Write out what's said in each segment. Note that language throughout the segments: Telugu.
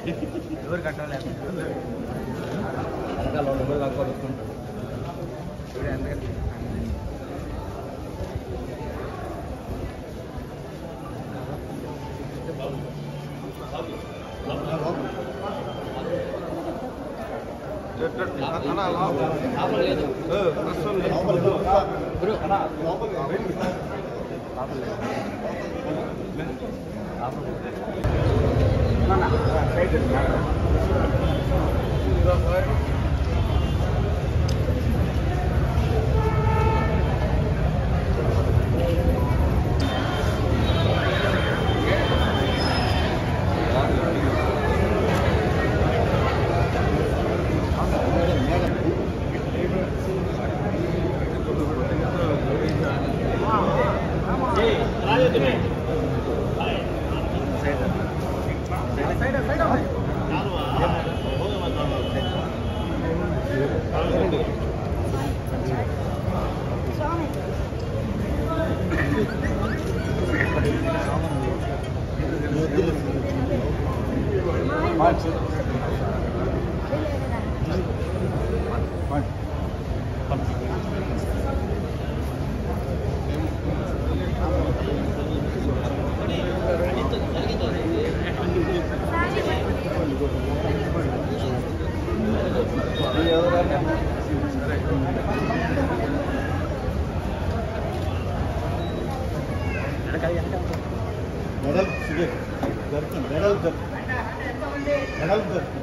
ఎవరు కట్టాలి వెనకాల వాళ్ళు ఎవరు కాకపోతే వస్తుంటారు లోపల లేదు గురు medal Suresh Darshan medal Darshan medal Darshan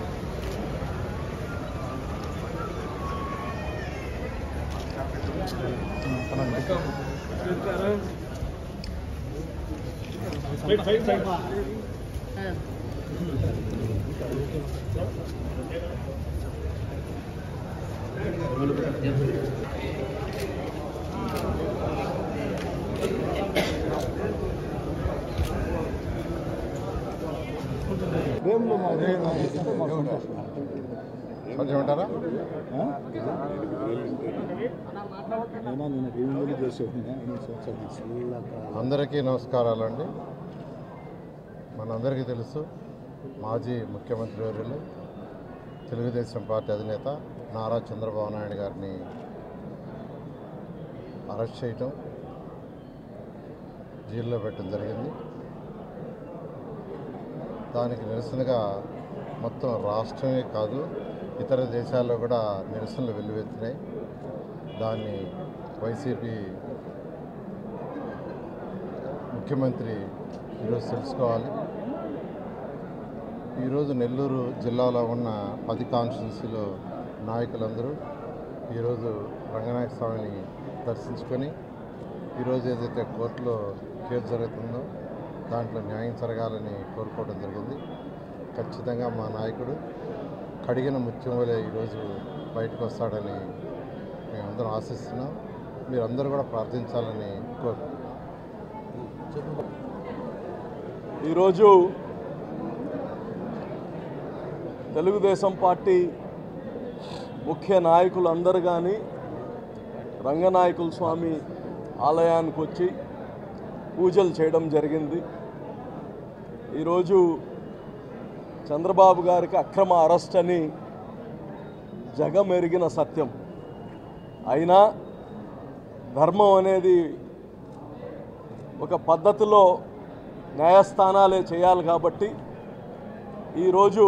కొంచెం ఉంటారా అయినా నేను ఏమి చేసేది అందరికీ నమస్కారాలండి మనందరికీ తెలుసు మాజీ ముఖ్యమంత్రి వర్యులు తెలుగుదేశం పార్టీ అధినేత నారా చంద్రబాబు నాయుడు గారిని అరెస్ట్ చేయటం జైల్లో పెట్టడం జరిగింది దానికి నిరసనగా మొత్తం రాష్ట్రమే కాదు ఇతర దేశాల్లో కూడా నిరసనలు వెల్లువెత్తినాయి దాన్ని వైసీపీ ముఖ్యమంత్రి ఈరోజు తెలుసుకోవాలి ఈరోజు నెల్లూరు జిల్లాలో ఉన్న పది కాన్స్టిట్యున్సీలో నాయకులందరూ ఈరోజు రంగనాయక స్వామిని దర్శించుకొని ఈరోజు ఏదైతే కోర్టులో కేసు జరుగుతుందో దాంట్లో న్యాయం జరగాలని కోరుకోవడం జరిగింది ఖచ్చితంగా మా నాయకుడు కడిగిన ముత్యం వలె ఈరోజు బయటకు వస్తాడని మేమందరం ఆశిస్తున్నాం మీరందరూ కూడా ప్రార్థించాలని కోరు ఈరోజు తెలుగుదేశం పార్టీ ముఖ్య నాయకులందరూ కానీ రంగనాయకుల స్వామి ఆలయానికి వచ్చి పూజలు చేయడం జరిగింది ఈరోజు చంద్రబాబు గారికి అక్రమ అరెస్ట్ అని జగమెరిగిన సత్యం అయినా ధర్మం అనేది ఒక పద్ధతిలో న్యాయస్థానాలే చేయాలి కాబట్టి ఈరోజు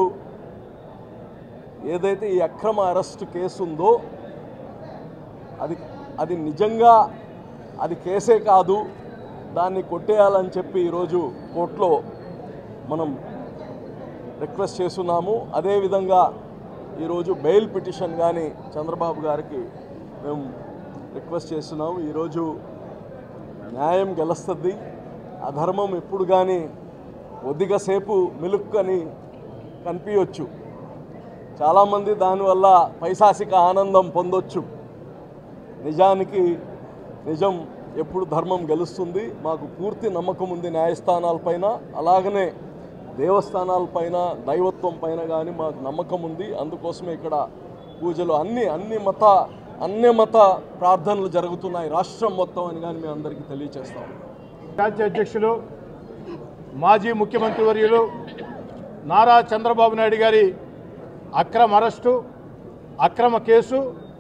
ఏదైతే ఈ అక్రమ అరెస్ట్ కేసు ఉందో అది అది నిజంగా అది కేసే కాదు దాన్ని కొట్టేయాలని చెప్పి ఈరోజు కోర్టులో మనం రిక్వెస్ట్ చేస్తున్నాము అదేవిధంగా ఈరోజు బెయిల్ పిటిషన్ కానీ చంద్రబాబు గారికి మేము రిక్వెస్ట్ చేస్తున్నాము ఈరోజు న్యాయం గెలుస్తుంది అధర్మం ఎప్పుడు కానీ కొద్దిగాసేపు మిలుక్కని కనిపించవచ్చు చాలామంది దానివల్ల పైశాసిక ఆనందం పొందొచ్చు నిజానికి నిజం ఎప్పుడు ధర్మం గెలుస్తుంది మాకు పూర్తి నమ్మకం ఉంది న్యాయస్థానాలపైన అలాగనే దేవస్థానాలపైన దైవత్వం పైన కానీ మాకు నమ్మకం ఉంది అందుకోసమే ఇక్కడ పూజలు అన్ని అన్ని మత అన్ని మత ప్రార్థనలు జరుగుతున్నాయి రాష్ట్రం మొత్తం అని కానీ మేము అందరికీ తెలియజేస్తాం రాజ్య అధ్యక్షులు మాజీ ముఖ్యమంత్రి వర్యులు నారా చంద్రబాబు నాయుడు గారి అక్రమ అరెస్టు అక్రమ కేసు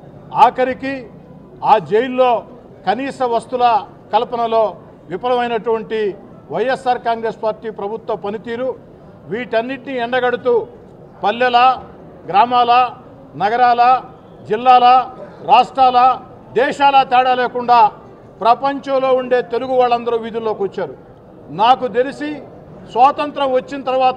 ఆఖరికి ఆ జైల్లో కనీస వస్తుల కల్పనలో విఫలమైనటువంటి వైఎస్ఆర్ కాంగ్రెస్ పార్టీ ప్రభుత్వ పనితీరు వీటన్నిటిని ఎండగడుతూ పల్లెల గ్రామాల నగరాల జిల్లాల రాష్ట్రాల దేశాల తేడా లేకుండా ప్రపంచంలో ఉండే తెలుగు వాళ్ళందరూ వీధుల్లోకి వచ్చారు నాకు తెలిసి స్వాతంత్రం వచ్చిన తర్వాత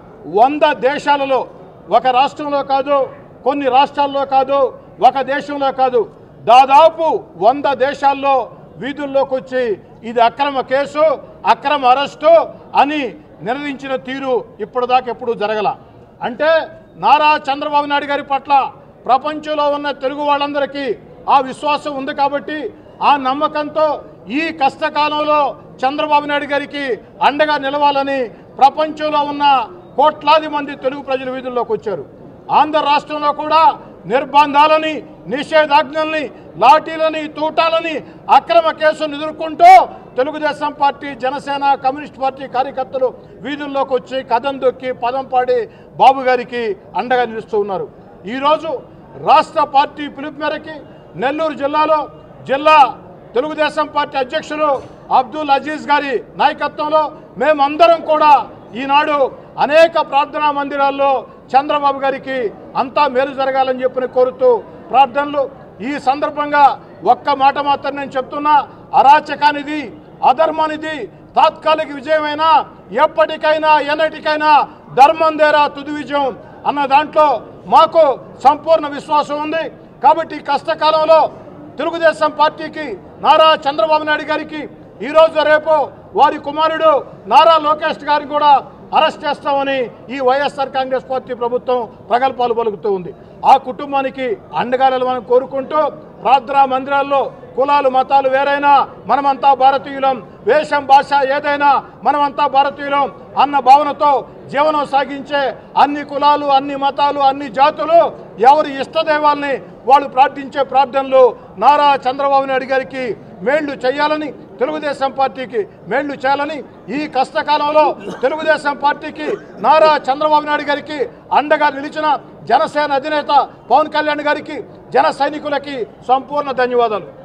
వంద దేశాలలో ఒక రాష్ట్రంలో కాదు కొన్ని రాష్ట్రాల్లో కాదు ఒక దేశంలో కాదు దాదాపు వంద దేశాల్లో వీధుల్లోకి వచ్చి ఇది అక్రమ కేసు అక్రమ అరెస్టు అని నినదించిన తీరు ఇప్పటిదాకా ఎప్పుడు జరగల అంటే నారా చంద్రబాబు నాయుడు గారి పట్ల ప్రపంచంలో ఉన్న తెలుగు వాళ్ళందరికీ ఆ విశ్వాసం ఉంది కాబట్టి ఆ నమ్మకంతో ఈ కష్టకాలంలో చంద్రబాబు నాయుడు గారికి అండగా నిలవాలని ప్రపంచంలో ఉన్న కోట్లాది మంది తెలుగు ప్రజలు వీధుల్లోకి వచ్చారు ఆంధ్ర రాష్ట్రంలో కూడా నిర్బంధాలని నిషేధాజ్ఞల్ని లాఠీలని తూటాలని అక్రమ కేసులను ఎదుర్కొంటూ Telugu Desam party Janasena communist party కార్యకర్తలు వీధుల్లోకి వచ్చి కథం దొక్కి పదం పాడి బాబు గారికి అండగా నిలుస్తూ ఉన్నారు ఈరోజు రాష్ట్ర పార్టీ పిలుపు మేరకి నెల్లూరు జిల్లాలో జిల్లా తెలుగుదేశం పార్టీ అధ్యక్షులు అబ్దుల్ అజీజ్ గారి నాయకత్వంలో మేమందరం కూడా ఈనాడు అనేక ప్రార్థనా మందిరాల్లో చంద్రబాబు గారికి అంతా మేలు జరగాలని చెప్పి కోరుతూ ప్రార్థనలు ఈ సందర్భంగా ఒక్క మాట మాత్రం నేను చెప్తున్నా అరాచకానిది అధర్మానిది తాత్కాలిక విజయమైనా ఎప్పటికైనా ఎన్నటికైనా ధర్మం దేరా తుది విజయం అన్న దాంట్లో మాకు సంపూర్ణ విశ్వాసం ఉంది కాబట్టి ఈ కష్టకాలంలో తెలుగుదేశం పార్టీకి నారా చంద్రబాబు నాయుడు గారికి ఈ రోజు రేపు వారి కుమారుడు నారా లోకేష్ గారిని కూడా అరెస్ట్ చేస్తామని ఈ వైఎస్ఆర్ కాంగ్రెస్ పార్టీ ప్రభుత్వం ప్రగల్భాలు పలుకుతూ ఉంది ఆ కుటుంబానికి అండగా నిలవాలని కోరుకుంటూ ప్రార్థనా మందిరాల్లో కులాలు మతాలు వేరైనా మనమంతా భారతీయులం వేషం భాష ఏదైనా మనమంతా భారతీయులం అన్న భావనతో జీవనం సాగించే అన్ని కులాలు అన్ని మతాలు అన్ని జాతులు ఎవరి ఇష్టదైవాల్ని వాళ్ళు ప్రార్థించే ప్రార్థనలు నారా చంద్రబాబు నాయుడు గారికి మేళ్లు చేయాలని తెలుగుదేశం పార్టీకి మేళ్లు చేయాలని ఈ కష్టకాలంలో తెలుగుదేశం పార్టీకి నారా చంద్రబాబు నాయుడు గారికి అండగా నిలిచిన జనసేన అధినేత పవన్ కళ్యాణ్ గారికి జన సైనికులకి సంపూర్ణ ధన్యవాదాలు